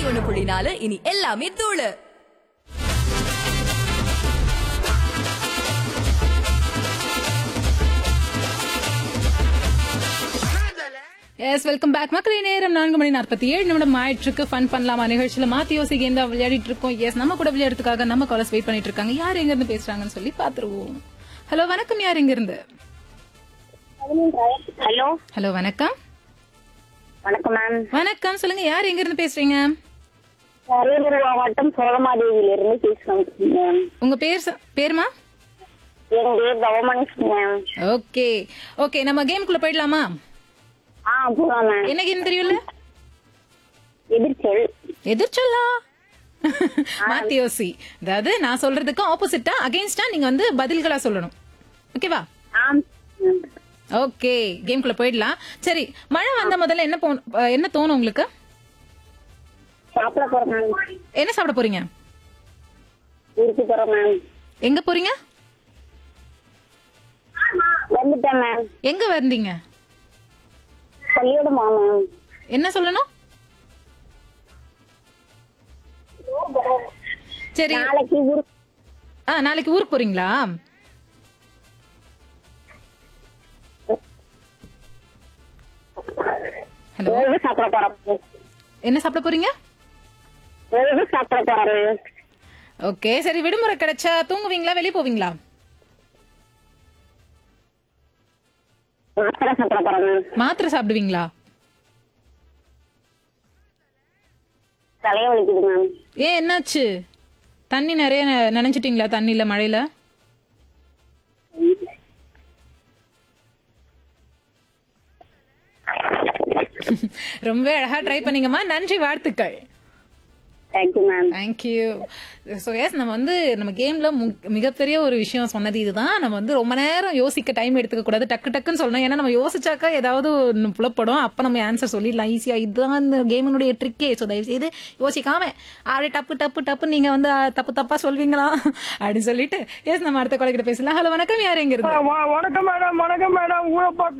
ஒண்ணு புள்ளி நாலு இனி எல்லாமே தூளு எஸ் வெல்கம் பேக் மக்களே நேரம் நான்கு மணி நாற்பத்தி ஏழு நிமிடம் ஆயிட்டு ஃபன் பண்ணலாமா நிகழ்ச்சியில மாத்தி யோசி கேம் தான் விளையாடிட்டு இருக்கோம் எஸ் நம்ம கூட விளையாடுறதுக்காக நம்ம காலஸ் வெயிட் பண்ணிட்டு இருக்காங்க யார் எங்க இருந்து பேசுறாங்கன்னு சொல்லி பாத்துருவோம் ஹலோ வணக்கம் யார் எங்க இருந்து ஹலோ ஹலோ வணக்கம் வணக்கம் மேம் வணக்கம் சொல்லுங்க யார் எங்க இருந்து பேசுறீங்க அரியலூர் மாவட்டம் சோழமாதேவியில இருந்து பேசுறோம் மேம் உங்க பேர் ச- பேருமா என் பேர் பவமணிஷ் மேம் ஓகே ஓகே நம்ம கேமுக்குள்ள போயிடலாமா ஆ போலாம் மேம் என்ன கேம் தெரியும்ல எதிர்ச்சொல் எதிர்ச்சொல்லா மாத்தி யோசி அதாவது நான் சொல்றதுக்கு ஆப்போசிட்டா அகைன்ஸ்டா நீங்க வந்து பதில்களா சொல்லணும் ஓகேவா ஆம் மேம். ஓகே கேம்குள்ள போயிடலாம் சரி மழை வந்த முதல்ல என்ன போ- அஹ், என்ன தோணும் உங்களுக்கு சாப்பிட போறோம் மேம் என்ன சாப்பிட போறீங்க ஊருக்கு போறோம் மேம் எங்க போறீங்க வந்துட்டேன் மேம் எங்க வந்தீங்க பள்ளியோடமா மேம் என்ன சொல்லணும் சரி நாளைக்கு ஊருக்கு ஆ நாளைக்கு ஊருக்கு போறீங்களா ஹலோ ஓய்வு சாப்பிட போறோம் என்ன சாப்பிட போறீங்க ஓய்வு சாப்பிட போறோம் ஓகே சரி விடுமுறை கிடைச்சா தூங்குவீங்களா வெளிய போவீங்களா மாத்திரை சாப்பிட போறோம் மேம் மாத்திரை சாப்பிடுவீங்களா தலைய வலிக்குது மேம் ஏன் என்னாச்சு தண்ணி நிறைய ந- நனைஞ்சிட்டீங்களா தண்ணியில மழையில ரொம்ப அழகா ட்ரை பண்ணீங்கம்மா நன்றி வாழ்த்துக்கள் thank you ma'am thank you so yes நம்ம வந்து நம்ம கேம்ல மிகப்பெரிய ஒரு விஷயம் சொன்னது இதுதான் நம்ம வந்து ரொம்ப நேரம் யோசிக்க டைம் எடுத்துக்க கூடாது டக்கு டக்குன்னு சொல்லணும் ஏன்னா நம்ம யோசிச்சாக்கா ஏதாவது ஒன்று புலப்படும் அப்போ நம்ம ஆன்சர் சொல்லிடலாம் ஈஸியா இதுதான் இந்த கேமினுடைய ட்ரிக்கே ஸோ தயவு செய்து யோசிக்காம அப்படியே டப்பு டப்பு டப்பு நீங்க வந்து ஆ, தப்பு தப்பா சொல்வீங்களா அப்படின்னு சொல்லிட்டு எஸ் நம்ம அடுத்த கொலைக்கிட்ட பேசலாம் ஹலோ வணக்கம் யார் எங்க இருந்து வ- வணக்கம் மேடம் வணக்கம் மேடம் ஊரை